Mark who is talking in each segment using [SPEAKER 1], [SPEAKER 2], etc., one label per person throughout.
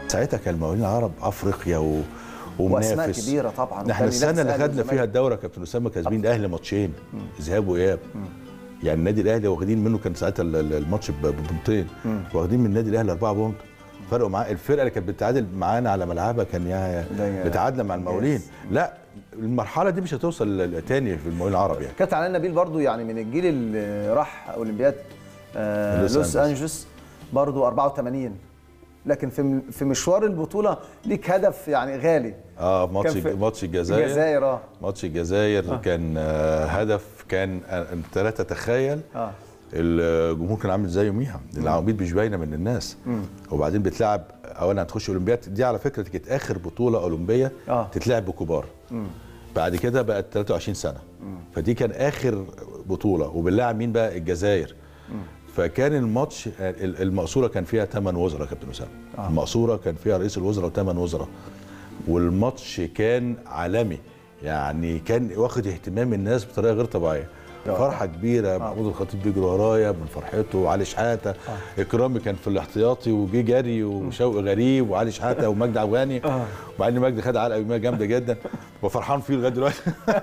[SPEAKER 1] ساعتها كان المقاولين العرب افريقيا و... ومنافس
[SPEAKER 2] واسماء كبيره طبعا
[SPEAKER 1] احنا
[SPEAKER 2] وكان
[SPEAKER 1] السنه
[SPEAKER 2] ينافس
[SPEAKER 1] اللي
[SPEAKER 2] أهلي
[SPEAKER 1] خدنا فيها
[SPEAKER 2] وزمالك.
[SPEAKER 1] الدوره كابتن اسامه كاسبين الاهلي ماتشين ذهاب واياب يعني النادي الاهلي واخدين منه كان ساعتها ال- ال- الماتش ب- ببنطين واخدين من النادي الاهلي اربعه بونت فرقوا معاه الفرقه اللي كانت بتتعادل معانا على ملعبها كان يا
[SPEAKER 2] ده
[SPEAKER 1] متعادله مع المقاولين لا المرحله دي مش هتوصل ل- تاني في المقاولين العرب يعني
[SPEAKER 2] كابتن علي نبيل برضو يعني من الجيل اللي راح اولمبياد آه
[SPEAKER 1] لوس
[SPEAKER 2] لوس
[SPEAKER 1] أنجلوس.
[SPEAKER 2] انجلوس برضو 84 لكن في في مشوار البطوله ليك هدف يعني غالي
[SPEAKER 1] اه ماتش
[SPEAKER 2] كان في-
[SPEAKER 1] ماتش الجزائر
[SPEAKER 2] الجزائر اه
[SPEAKER 1] ماتش الجزائر آه. كان آه هدف كان آه انت لا تتخيل
[SPEAKER 2] اه
[SPEAKER 1] الجمهور كان عامل ازاي يوميها العواميد مش باينه من الناس وبعدين بتلعب اولا هتخش اولمبياد دي على فكره كانت اخر بطوله اولمبيه
[SPEAKER 2] آه.
[SPEAKER 1] تتلعب بكبار بعد كده بقت 23 سنه فدي كان اخر بطوله وبنلعب مين بقى الجزائر فكان الماتش ال- المقصوره كان فيها ثمان وزراء يا كابتن اسامه
[SPEAKER 2] آه.
[SPEAKER 1] المقصوره كان فيها رئيس الوزراء وثمان وزراء والماتش كان عالمي يعني كان واخد اهتمام الناس بطريقه غير طبيعيه
[SPEAKER 2] آه.
[SPEAKER 1] فرحه كبيره محمود الخطيب بيجري ورايا من فرحته وعلي شحاته اكرامي كان في الاحتياطي وجي جري وشوقي غريب وعلي شحاته ومجدي عواني
[SPEAKER 2] آه.
[SPEAKER 1] وبعدين مجدي خد علقه يوميه جامده جدا وفرحان فيه لغايه دلوقتي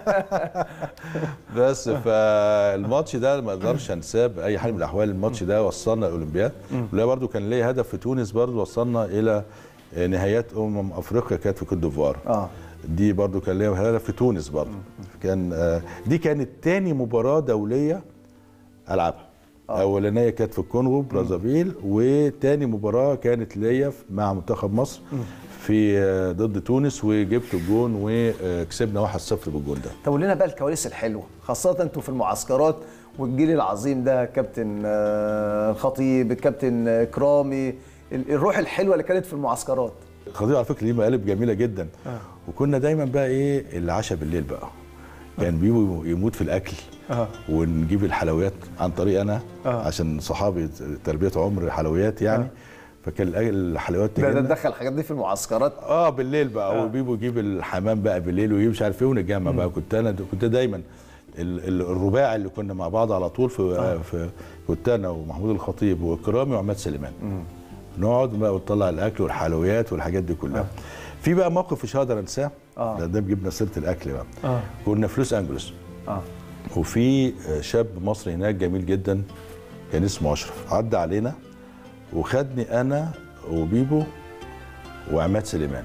[SPEAKER 1] بس فالماتش ده ما اقدرش انساه باي حال من الاحوال الماتش ده وصلنا الاولمبياد ولا برضو كان ليه هدف في تونس برضو وصلنا الى نهايات امم افريقيا كانت في كوت ديفوار
[SPEAKER 2] اه
[SPEAKER 1] دي برضو كان ليها هدف في تونس برضو كان آه، دي كانت تاني مباراة دولية ألعبها أولانية كانت في الكونغو برازافيل وتاني مباراة كانت ليا في- مع منتخب مصر في آه، ضد تونس وجبت الجون وكسبنا 1-0 بالجون ده
[SPEAKER 2] طب قول لنا بقى الكواليس الحلوه خاصه انتوا في المعسكرات والجيل العظيم ده كابتن آه، الخطيب الكابتن آه، كرامي ال- الروح الحلوه اللي كانت في المعسكرات
[SPEAKER 1] خطيب على فكرة ليه مقالب جميلة جدا وكنا دايما بقى ايه العشاء بالليل بقى كان بيبو يموت في الاكل
[SPEAKER 2] اه
[SPEAKER 1] ونجيب الحلويات عن طريق انا
[SPEAKER 2] آه.
[SPEAKER 1] عشان صحابي تربيه عمر حلويات يعني
[SPEAKER 2] آه.
[SPEAKER 1] فكان الأ- الحلويات
[SPEAKER 2] ده ده
[SPEAKER 1] تجيلنا.
[SPEAKER 2] دخل الحاجات دي في المعسكرات
[SPEAKER 1] اه بالليل بقى وبيبو يجيب الحمام بقى بالليل ويجيب مش عارف ايه ونتجمع بقى كنت انا كنت دايما ال- ال- الرباعي اللي كنا مع بعض على طول في, آه. في كنت انا ومحمود الخطيب واكرامي وعماد سليمان نقعد بقى ونطلع الاكل والحلويات والحاجات دي كلها آه. في بقى موقف مش هقدر انساه
[SPEAKER 2] آه.
[SPEAKER 1] ده ده جبنا سيره الاكل بقى
[SPEAKER 2] اه
[SPEAKER 1] كنا في لوس انجلوس
[SPEAKER 2] اه
[SPEAKER 1] وفي شاب مصري هناك جميل جدا كان اسمه اشرف عدى علينا وخدني انا وبيبو وعماد سليمان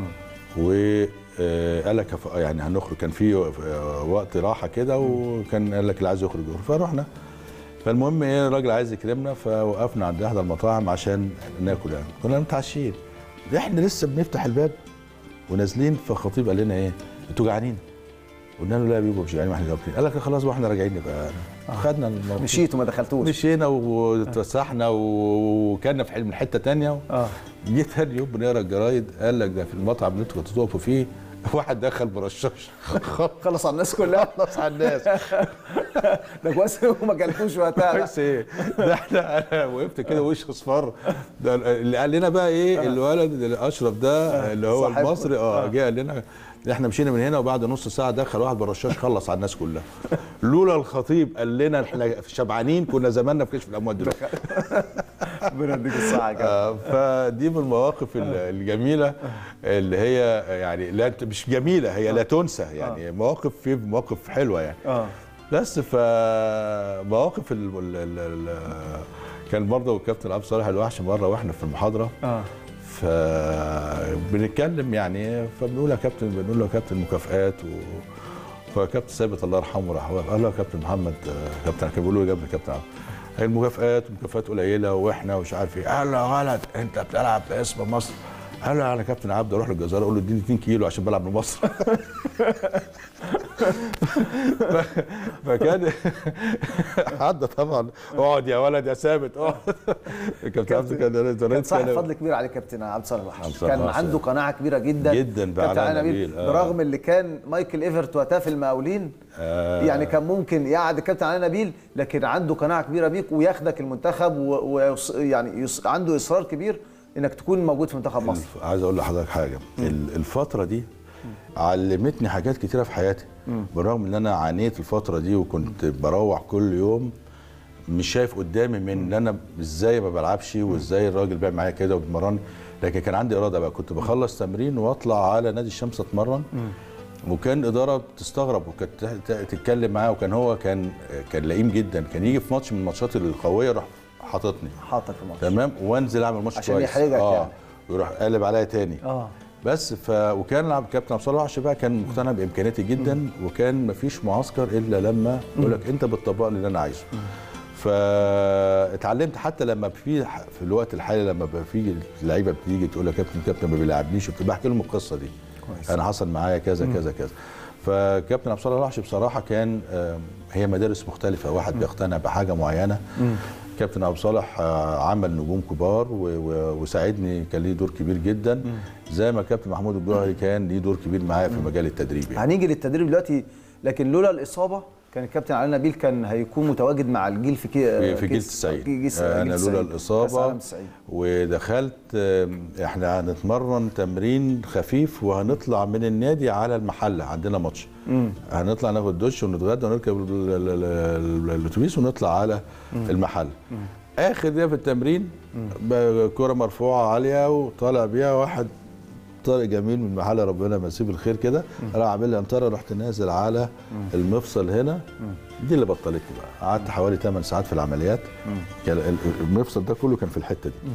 [SPEAKER 1] وقال لك هف- يعني هنخرج كان في آه، وقت راحه كده وكان قال لك اللي عايز يخرج يخرج فرحنا فالمهم ايه الراجل عايز يكرمنا فوقفنا عند احدى المطاعم عشان ناكل يعني كنا متعشين احنا لسه بنفتح الباب ونازلين فالخطيب قال لنا ايه انتوا جعانين قلنا له لا يا بيبو مش جعانين واحنا جاوبين قال لك خلاص واحنا راجعين نبقى خدنا الموضوع
[SPEAKER 2] مشيت وما دخلتوش
[SPEAKER 1] مشينا واتفسحنا وكنا في من حته تانية
[SPEAKER 2] اه
[SPEAKER 1] جه تاني يوم بنقرا الجرايد قال لك ده في المطعم اللي انتوا كنتوا تقفوا فيه واحد دخل برشاش
[SPEAKER 2] خلص على الناس كلها
[SPEAKER 1] خلص على الناس
[SPEAKER 2] ده كويس وما جالكوش وقتها
[SPEAKER 1] كويس ايه ده احنا انا وقفت كده وش اصفر ده اللي قال لنا بقى ايه الولد الاشرف ده اللي هو
[SPEAKER 2] صاحبكم.
[SPEAKER 1] المصري اه جه قال لنا احنا مشينا من هنا وبعد نص ساعه دخل واحد بالرشاش خلص على الناس كلها لولا الخطيب قال لنا احنا شبعانين كنا زماننا في كشف الاموال دلوقتي
[SPEAKER 2] ربنا يديك الصحه كده
[SPEAKER 1] آه، فدي من المواقف ال- الجميله اللي هي يعني لا مش جميله هي لا تنسى يعني مواقف في مواقف حلوه يعني
[SPEAKER 2] اه
[SPEAKER 1] بس فمواقف ال ال ال ال كان برضه الكابتن عبد الصالح الوحش مره واحنا في المحاضره
[SPEAKER 2] اه
[SPEAKER 1] فبنتكلم يعني فبنقول يا كابتن بنقول له يا كابتن مكافآت و فكابتن ثابت الله يرحمه راح واقف قال له يا كابتن محمد آه، كابتن كان بيقول له جنب كابتن عبد هي المكافآت ومكافآت قليله واحنا ومش عارف ايه قال له يا ولد انت بتلعب باسم مصر قال له انا كابتن عبد اروح للجزائر اقول له اديني 2 كيلو عشان بلعب لمصر ف- فكان عدى طبعا اقعد يا ولد يا ثابت اقعد كابتن عبد كان
[SPEAKER 2] كان صاحب فضل كبير عليه كابتن عبد الصالح الوحش
[SPEAKER 1] عبد الصالح
[SPEAKER 2] كان
[SPEAKER 1] الوحش.
[SPEAKER 2] عنده قناعه كبيره جدا
[SPEAKER 1] جداً
[SPEAKER 2] كابتن
[SPEAKER 1] بعلاء
[SPEAKER 2] علي نبيل
[SPEAKER 1] نبيل، آه.
[SPEAKER 2] برغم اللي كان مايكل ايفرت وقتها في المقاولين
[SPEAKER 1] آه.
[SPEAKER 2] يعني كان ممكن يقعد الكابتن علي نبيل لكن عنده قناعه كبيره بيك وياخدك المنتخب ويعني يص... عنده اصرار كبير انك تكون موجود في منتخب مصر
[SPEAKER 1] الف- عايز اقول لحضرتك حاجه ال- الفتره دي علمتني حاجات كتيره في حياتي بالرغم ان انا عانيت الفتره دي وكنت بروح كل يوم مش شايف قدامي من ان انا ازاي ما بلعبش وازاي الراجل بيعمل معايا كده وبيمرني لكن كان عندي اراده بقى كنت بخلص تمرين واطلع على نادي الشمس اتمرن وكان اداره بتستغرب وكانت ت- ت- تتكلم معاه وكان هو كان كان لئيم جدا كان يجي في ماتش من الماتشات القويه يروح حاططني
[SPEAKER 2] حاطك في الماتش
[SPEAKER 1] تمام وانزل اعمل ماتش
[SPEAKER 2] عشان
[SPEAKER 1] كويس
[SPEAKER 2] يحرجك
[SPEAKER 1] اه
[SPEAKER 2] يعني.
[SPEAKER 1] ويروح قالب عليا تاني
[SPEAKER 2] اه
[SPEAKER 1] بس ف وكان عب- كابتن عبد الصالح وحش بقى كان مقتنع بامكانياتي جدا وكان مفيش معسكر الا لما يقول لك انت بتطبق لي اللي انا عايزه فاتعلمت حتى لما في في الوقت الحالي لما بقى في لعيبه بتيجي تقول لك كابتن كابتن ما بيلعبنيش وبتاع، بحكي لهم القصه دي
[SPEAKER 2] كويس.
[SPEAKER 1] انا حصل معايا كذا كذا كذا فكابتن عبد الصالح الوحش بصراحه كان آم، هي مدارس مختلفه واحد بيقتنع بحاجه معينه كابتن ابو صالح آه، عمل نجوم كبار و- و- وساعدني كان ليه دور كبير جدا زي ما كابتن محمود الجوهري كان ليه دور كبير معايا في مجال التدريب يعني.
[SPEAKER 2] هنيجي للتدريب دلوقتي لكن لولا الاصابه كان الكابتن علي نبيل كان هيكون متواجد مع الجيل في كي
[SPEAKER 1] في, في جيل 90
[SPEAKER 2] جيل
[SPEAKER 1] آه، انا لولا الاصابه
[SPEAKER 2] 90
[SPEAKER 1] ودخلت آم، احنا هنتمرن تمرين خفيف وهنطلع من النادي على المحله عندنا ماتش هنطلع ناخد دش ونتغدى ونركب ال- ال- ال- ال- الاتوبيس ونطلع على المحل اخر دقيقه في التمرين ب- كره مرفوعه عاليه وطالع بيها واحد طارق جميل من محل ربنا يمسيه بالخير كده راح عامل لي انطره رحت نازل على المفصل هنا دي اللي بطلتني بقى قعدت حوالي 8 ساعات في العمليات كان ال- المفصل ده كله كان في الحته دي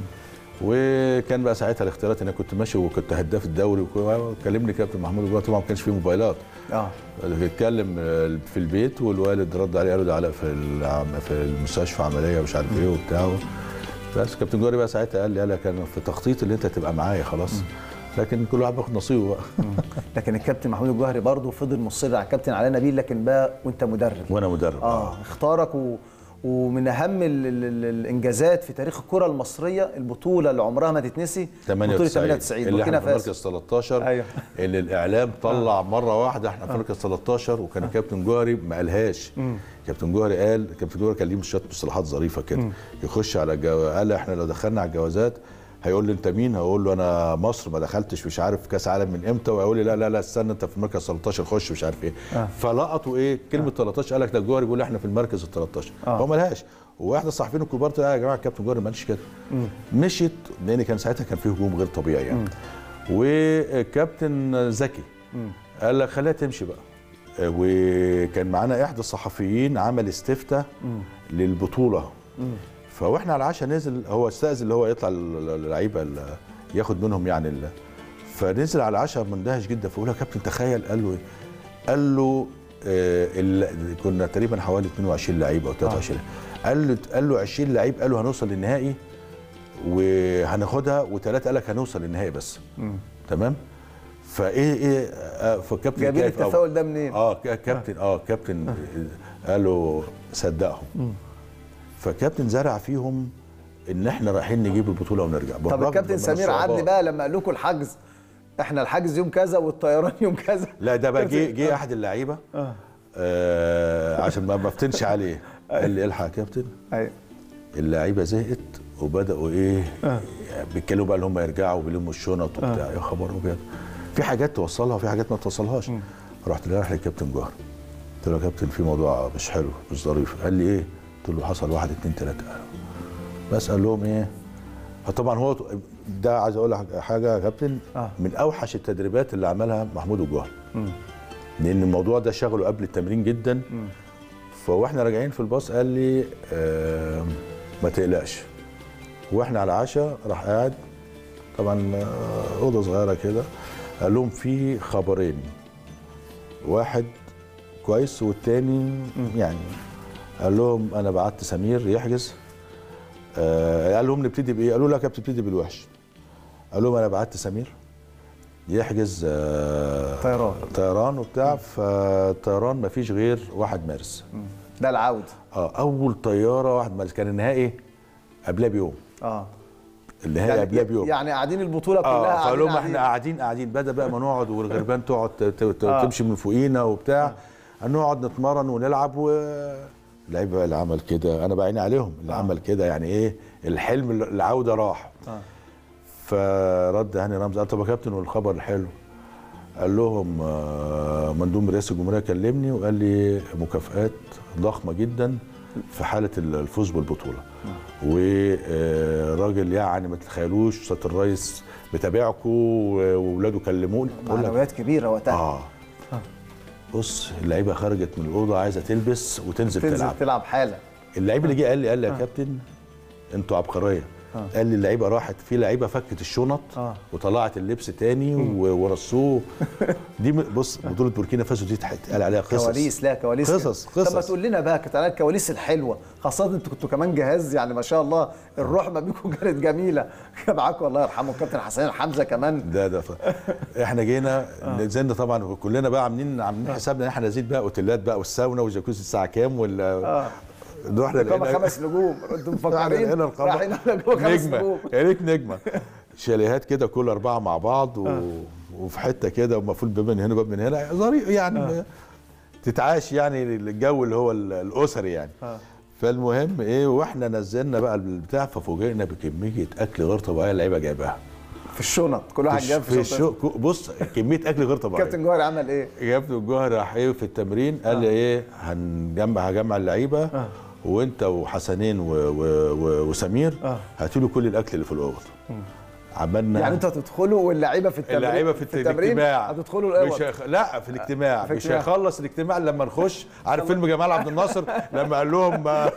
[SPEAKER 1] وكان بقى ساعتها الاختيارات ان انا كنت ماشي وكنت هداف الدوري وك- وكلمني كابتن محمود الجوهري طبعا ما كانش فيه موبايلات
[SPEAKER 2] اه
[SPEAKER 1] اللي اتكلم في البيت والوالد رد عليه قال له ده علاء في العم- في المستشفى عمليه ومش عارف ايه وبتاع بس كابتن جوري بقى ساعتها قال لي قال لك انا في تخطيط اللي انت تبقى معايا خلاص لكن كل واحد بياخد نصيبه بقى
[SPEAKER 2] لكن الكابتن محمود الجوهري برضه فضل مصر على الكابتن علي نبيل لكن بقى وانت مدرب
[SPEAKER 1] وانا مدرب
[SPEAKER 2] اه اختارك و... ومن اهم ال... ال... ال... الانجازات في تاريخ الكره المصريه البطوله اللي عمرها ما تتنسي بطوله
[SPEAKER 1] 98
[SPEAKER 2] 98
[SPEAKER 1] اللي
[SPEAKER 2] بوركينا
[SPEAKER 1] احنا في
[SPEAKER 2] فاسو
[SPEAKER 1] مركز 13
[SPEAKER 2] أيوه.
[SPEAKER 1] اللي الاعلام طلع مره واحده احنا في مركز 13 وكان الكابتن جوهري ما قالهاش كابتن جوهري قال كابتن جوهري كان ليه شويه مصطلحات ظريفه كده يخش على الجو... قال احنا لو دخلنا على الجوازات هيقول لي انت مين هقول له انا مصر ما دخلتش مش عارف كاس عالم من امتى ويقول لي لا لا لا استنى انت في المركز 13 خش مش عارف ايه
[SPEAKER 2] آه.
[SPEAKER 1] فلقطوا ايه كلمه 13 قال لك ده الجوهري بيقول احنا في المركز ال 13
[SPEAKER 2] آه.
[SPEAKER 1] هو ملهاش وواحد الصحفيين الكبار طلع يا جماعه الكابتن جوهري ما قالش كده مشيت لان كان ساعتها كان في هجوم غير طبيعي يعني وكابتن زكي قال لك خليها تمشي بقى آه، وكان معانا احدى الصحفيين عمل استفتاء للبطوله فواحنا على العشاء نزل هو استاذن اللي هو يطلع اللعيبه ال- ياخد منهم يعني ال- فنزل على العشاء مندهش جدا فقول له يا كابتن تخيل قال له ايه؟ قال له آه ال- كنا تقريبا حوالي 22 لعيب او 23 قال له قال له 20 لعيب قالوا هنوصل للنهائي وهناخدها وثلاثه قال لك هنوصل للنهائي بس تمام فايه ايه آه، فالكابتن
[SPEAKER 2] جايبين
[SPEAKER 1] كيف أو-
[SPEAKER 2] التفاؤل ده منين؟
[SPEAKER 1] اه ك- كابتن اه كابتن قالوا صدقهم فكابتن زرع فيهم ان احنا رايحين نجيب البطوله ونرجع
[SPEAKER 2] طب
[SPEAKER 1] بالرغم
[SPEAKER 2] الكابتن
[SPEAKER 1] من
[SPEAKER 2] سمير
[SPEAKER 1] الصعوبات.
[SPEAKER 2] عدلي بقى لما قال لكم الحجز احنا الحجز يوم كذا والطيران يوم كذا
[SPEAKER 1] لا ده بقى جه جه احد اللعيبه آه عشان ما ما افتنش عليه قال لي الحق يا كابتن
[SPEAKER 2] ايوه
[SPEAKER 1] اللعيبه زهقت وبداوا ايه بيتكلموا بقى ان هم يرجعوا وبيلموا الشنط وبتاع يا خبر ابيض في حاجات توصلها وفي حاجات ما توصلهاش رحت رايح للكابتن جوهر قلت له يا كابتن في موضوع مش حلو مش ظريف قال لي ايه قلت له حصل واحد اتنين تلاته بس قال لهم ايه فطبعا هو ده عايز اقول لك حاجه يا كابتن
[SPEAKER 2] آه.
[SPEAKER 1] من اوحش التدريبات اللي عملها محمود الجوهر لان الموضوع ده شغله قبل التمرين جدا فواحنا راجعين في الباص قال لي آه ما تقلقش واحنا على العشاء راح قاعد طبعا آه، اوضه صغيره كده قال لهم في خبرين واحد كويس والتاني يعني قال لهم انا بعت سمير يحجز آه قال لهم نبتدي بايه؟ قالوا لا يا كابتن نبتدي بالوحش قال لهم انا بعت سمير يحجز آه
[SPEAKER 2] طيران.
[SPEAKER 1] طيران وبتاع فطيران ما فيش غير واحد مارس
[SPEAKER 2] ده العود
[SPEAKER 1] اه اول طياره واحد مارس كان النهائي قبلها بيوم
[SPEAKER 2] اه
[SPEAKER 1] النهائي قبلها بيوم
[SPEAKER 2] يعني قاعدين البطوله كلها
[SPEAKER 1] اه
[SPEAKER 2] قاعدين
[SPEAKER 1] فقال لهم
[SPEAKER 2] قاعدين.
[SPEAKER 1] احنا قاعدين قاعدين بدا بقى ما نقعد والغربان تقعد ت- ت-
[SPEAKER 2] آه.
[SPEAKER 1] تمشي من فوقينا وبتاع نقعد نتمرن ونلعب و اللعيبه اللي عمل كده انا بعيني عليهم اللي عمل كده يعني ايه الحلم اللي- العوده راح
[SPEAKER 2] آه.
[SPEAKER 1] فرد هاني رمزي قال طب يا كابتن والخبر الحلو قال لهم آه، مندوب رئاسه الجمهوريه كلمني وقال لي مكافآت ضخمه جدا في حاله الفوز بالبطوله وراجل يعني ما تتخيلوش استاذ الرئيس متابعكم واولاده كلموني بقول لك
[SPEAKER 2] معنويات كبيره وقتها
[SPEAKER 1] اه بص اللعيبه خرجت من الاوضه عايزه تلبس وتنزل
[SPEAKER 2] تنزل
[SPEAKER 1] تلعب
[SPEAKER 2] تلعب حاله
[SPEAKER 1] اللعيب اللي جه قال لي قال لي يا كابتن انتوا عبقريه قال لي اللعيبه راحت في لعيبه فكت الشنط
[SPEAKER 2] آه.
[SPEAKER 1] وطلعت اللبس تاني و- ورصوه دي م- بص بطوله بوركينا فاسو دي اتقال عليها قصص
[SPEAKER 2] كواليس لا كواليس
[SPEAKER 1] قصص-
[SPEAKER 2] كده. طب ما
[SPEAKER 1] قصص.
[SPEAKER 2] تقول لنا بقى كانت عليها الكواليس الحلوه خاصه انتوا كنتوا كمان جهاز يعني ما شاء الله الروح ما بينكم كانت جميله كان معاكم الله يرحمه الكابتن حسين حمزه كمان
[SPEAKER 1] ده ده ف... احنا جينا نزلنا طبعا كلنا بقى عاملين عاملين حسابنا ان احنا نازلين بقى اوتيلات بقى والساونا والجاكوزي الساعه كام وال
[SPEAKER 2] اه
[SPEAKER 1] رحنا
[SPEAKER 2] اقامه
[SPEAKER 1] لقينا-
[SPEAKER 2] خمس نجوم انتوا مفكرين
[SPEAKER 1] هنا القمر
[SPEAKER 2] رايحين على جوه خمس
[SPEAKER 1] نجمه
[SPEAKER 2] نجوم
[SPEAKER 1] يا ريت نجمه شاليهات كده كل اربعه مع بعض و... وفي حته كده ومقفول باب من هنا وباب من هنا ظريف يعني تتعاش يعني الجو اللي هو ال- الاسري يعني
[SPEAKER 2] آه.
[SPEAKER 1] فالمهم ايه واحنا نزلنا بقى البتاع ففوجئنا بكميه اكل غير طبيعيه اللعيبه جايباها
[SPEAKER 2] في الشنط كل واحد جاب
[SPEAKER 1] في
[SPEAKER 2] في
[SPEAKER 1] الشو...
[SPEAKER 2] شنطه
[SPEAKER 1] بص كميه اكل غير طبيعيه
[SPEAKER 2] كابتن جوهر عمل ايه؟
[SPEAKER 1] كابتن الجوهر راح ايه في التمرين قال لي ايه هنجمع هجمع اللعيبه
[SPEAKER 2] آه.
[SPEAKER 1] وانت وحسنين و... و... و... وسمير
[SPEAKER 2] آه.
[SPEAKER 1] هاتوا له كل الاكل اللي في الاوضه عملنا
[SPEAKER 2] يعني انتوا هتدخلوا واللعيبه في التمرين
[SPEAKER 1] اللعيبه في, الاجتماع
[SPEAKER 2] هتدخلوا
[SPEAKER 1] مش
[SPEAKER 2] الاوض
[SPEAKER 1] هيخ... لا في الاجتماع
[SPEAKER 2] في
[SPEAKER 1] مش
[SPEAKER 2] الاجتماع.
[SPEAKER 1] هيخلص الاجتماع إلا لما نخش عارف فيلم جمال عبد الناصر لما قال لهم آه،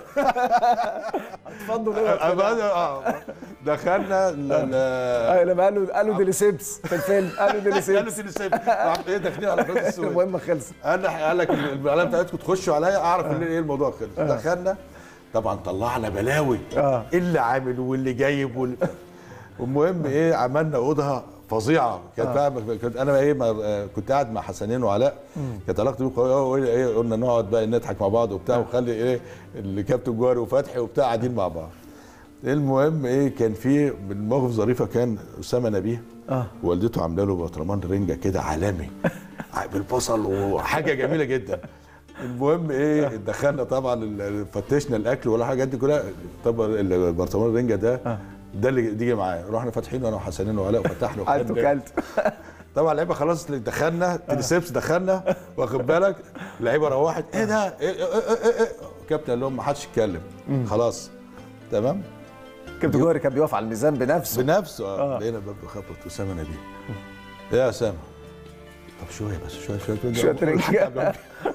[SPEAKER 2] اتفضلوا الاوض
[SPEAKER 1] آه، دخلنا ل... ل...
[SPEAKER 2] آه، لما قالوا قالوا ديليسيبس في الفيلم قالوا
[SPEAKER 1] قالوا
[SPEAKER 2] ديليسيبس
[SPEAKER 1] تلسيب راح ايه داخلين على قناه السويس
[SPEAKER 2] المهم خلص
[SPEAKER 1] قال لك قال لك الاعلام بتاعتكم تخشوا عليا اعرف ان ايه الموضوع خلص دخلنا طبعا طلعنا بلاوي
[SPEAKER 2] آه.
[SPEAKER 1] اللي عامل واللي جايب واللي المهم ايه عملنا اوضه فظيعه كانت بقى كنت انا ايه ما- آه، كنت قاعد مع حسنين وعلاء كانت علاقتي بيهم قويه قوي ايه قلنا نقعد بقى نضحك مع بعض وبتاع وخلي ايه الكابتن جوهري وفتحي وبتاع قاعدين مع بعض المهم ايه كان في من مواقف ظريفه كان اسامه نبيه
[SPEAKER 2] آه.
[SPEAKER 1] والدته عامله له برطمان رنجه كده عالمي بالبصل وحاجه جميله جدا المهم ايه دخلنا طبعا ال- فتشنا الاكل ولا حاجه دي كلها طبعا البرطمان الرنجه ده ده اللي دي معايا رحنا فاتحين انا وحسنين وعلاء وفتحنا
[SPEAKER 2] قعدتوا
[SPEAKER 1] وخدنا.
[SPEAKER 2] كلت
[SPEAKER 1] طبعا اللعيبه خلاص دخلنا تليسيبس دخلنا واخد بالك اللعيبه روحت ايه ده إيه إيه إيه إيه إيه. الكابتن قال لهم ما حدش يتكلم خلاص تمام
[SPEAKER 2] كابتن جوهري كان بيقف على الميزان بنفسه
[SPEAKER 1] بنفسه اه لقينا الباب بخبط اسامه نبيه ايه يا اسامه طب شويه بس شويه شويه
[SPEAKER 2] شوية رنجة.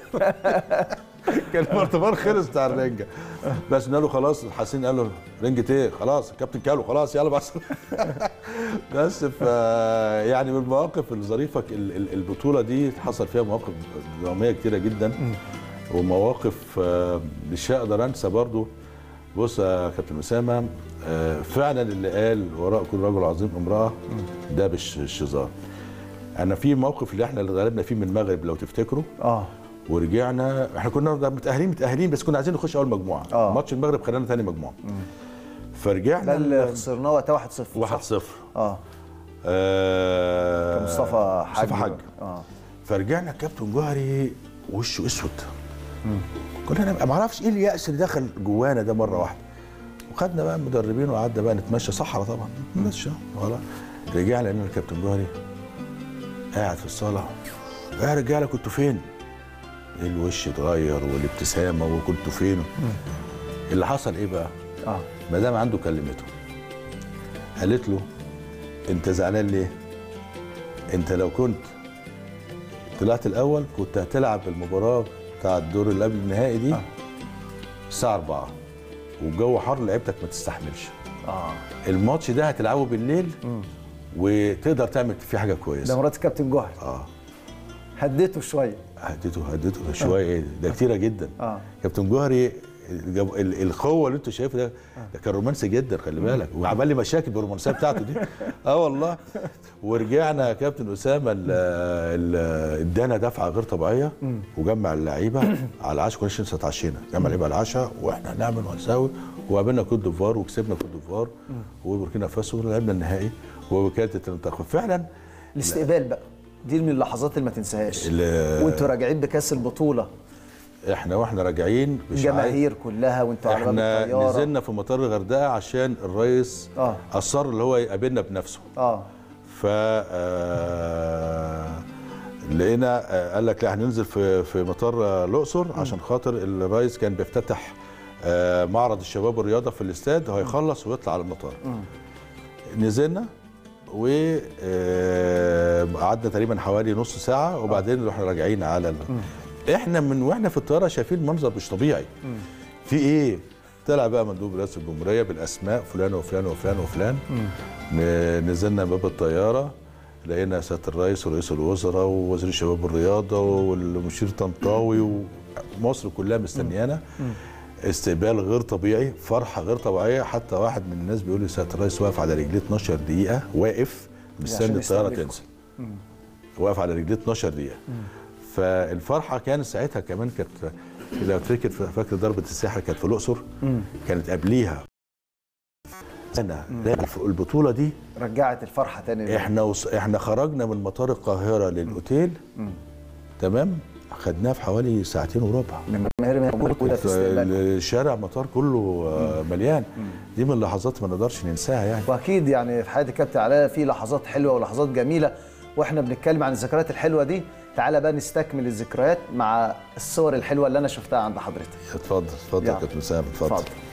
[SPEAKER 1] كان البرطمان خلص بتاع الرنجه بس قال له خلاص حسين قال له رنجه ايه خلاص الكابتن كاله خلاص يلا بس بس ف يعني من المواقف الظريفه ال- ال- البطوله دي حصل فيها مواقف دراميه كتيره جدا ومواقف آه، مش هقدر انسى برضو بص يا كابتن اسامه آه، فعلا اللي قال وراء كل رجل عظيم امراه ده مش مش هزار انا في موقف اللي احنا اللي غلبنا فيه من المغرب لو تفتكروا
[SPEAKER 2] اه
[SPEAKER 1] ورجعنا احنا كنا متاهلين متاهلين بس كنا عايزين نخش اول مجموعه
[SPEAKER 2] آه.
[SPEAKER 1] ماتش المغرب خلانا ثاني مجموعه فرجعنا
[SPEAKER 2] ده اللي
[SPEAKER 1] ال-
[SPEAKER 2] خسرناه وقتها 1-0
[SPEAKER 1] واحد
[SPEAKER 2] صح؟
[SPEAKER 1] صفر
[SPEAKER 2] اه
[SPEAKER 1] آه
[SPEAKER 2] مصطفى حاج
[SPEAKER 1] مصطفى حاج
[SPEAKER 2] اه
[SPEAKER 1] فرجعنا الكابتن جوهري وشه اسود كنا ما اعرفش ايه اليأس اللي دخل جوانا ده مره واحده وخدنا بقى المدربين وقعدنا بقى نتمشى صحراء طبعا نتمشى خلاص رجعنا لقينا الكابتن جوهري قاعد في الصاله يا رجاله كنتوا فين؟ الوش اتغير والابتسامه وكنتوا فين؟ اللي حصل ايه بقى؟
[SPEAKER 2] اه
[SPEAKER 1] ما دام عنده كلمته قالت له انت زعلان ليه؟ انت لو كنت طلعت الاول كنت هتلعب المباراه بتاع الدور اللي قبل النهائي دي
[SPEAKER 2] آه.
[SPEAKER 1] الساعه 4 والجو حر لعيبتك ما تستحملش
[SPEAKER 2] اه
[SPEAKER 1] الماتش ده هتلعبه بالليل وتقدر تعمل فيه حاجه
[SPEAKER 2] ده
[SPEAKER 1] كويسه
[SPEAKER 2] مرات الكابتن جوهري
[SPEAKER 1] اه
[SPEAKER 2] هديته شويه
[SPEAKER 1] هديته هديته شويه ايه ده كتيره جدا
[SPEAKER 2] اه
[SPEAKER 1] كابتن جوهري الجو- ال- القوه اللي انت شايفه ده ده كان رومانسي جدا خلي بالك وعمل لي مشاكل بالرومانسيه بتاعته دي اه والله ورجعنا يا كابتن اسامه ال- ال- ادانا دفعه غير طبيعيه وجمع اللعيبه على العشاء كنا لسه اتعشينا جمع اللعيبه على العشاء واحنا هنعمل وهنساوي وقابلنا كوت ديفوار وكسبنا كوت ديفوار وبوركينا فاسو ولعبنا النهائي وكانت الانتخاب فعلا
[SPEAKER 2] الاستقبال بقى دي من اللحظات اللي ما تنساهاش
[SPEAKER 1] ال-
[SPEAKER 2] وانتوا راجعين بكاس البطوله
[SPEAKER 1] احنا واحنا راجعين مش عايز-
[SPEAKER 2] الجماهير كلها وانتوا على باب
[SPEAKER 1] احنا
[SPEAKER 2] الطياره
[SPEAKER 1] نزلنا في مطار الغردقه عشان الرئيس
[SPEAKER 2] آه.
[SPEAKER 1] اصر اللي هو يقابلنا بنفسه
[SPEAKER 2] اه
[SPEAKER 1] ف آه، لقينا آه، قال لك لا هننزل في في مطار آه، الاقصر عشان خاطر الرئيس كان بيفتتح آه معرض الشباب والرياضه في الاستاد هيخلص ويطلع على المطار نزلنا وقعدنا تقريبا حوالي نص ساعه وبعدين رحنا راجعين على ال... احنا من واحنا في الطياره شايفين منظر مش طبيعي في ايه طلع بقى مندوب رئاسه الجمهوريه بالاسماء فلان وفلان وفلان وفلان ن- نزلنا باب الطياره لقينا سياده الرئيس ورئيس الوزراء ووزير الشباب والرياضه والمشير طنطاوي ومصر كلها مستنيانا استقبال غير طبيعي فرحه غير طبيعيه حتى واحد من الناس بيقول لي سياده الرئيس واقف على رجليه 12 دقيقه واقف مستني
[SPEAKER 2] عشان
[SPEAKER 1] الطياره
[SPEAKER 2] يستقبلكم.
[SPEAKER 1] تنزل واقف على رجليه 12 دقيقه فالفرحه كانت ساعتها كمان كانت لو تفكر فاكر ضربه الساحر كانت في الاقصر كانت قبليها سنه لكن في البطوله دي
[SPEAKER 2] رجعت الفرحه تاني
[SPEAKER 1] احنا وص... احنا خرجنا من مطار القاهره للاوتيل تمام خدناه في حوالي ساعتين وربع
[SPEAKER 2] من الجماهير موجوده في استقبال
[SPEAKER 1] الشارع مطار كله آه، مليان دي من اللحظات ما نقدرش ننساها يعني
[SPEAKER 2] واكيد يعني في حياه الكابتن علاء في لحظات حلوه ولحظات جميله واحنا بنتكلم عن الذكريات الحلوه دي تعالى بقى نستكمل الذكريات مع الصور الحلوه اللي انا شفتها عند حضرتك
[SPEAKER 1] اتفضل اتفضل
[SPEAKER 2] يلا.
[SPEAKER 1] يا كابتن سام اتفضل
[SPEAKER 2] اتفضل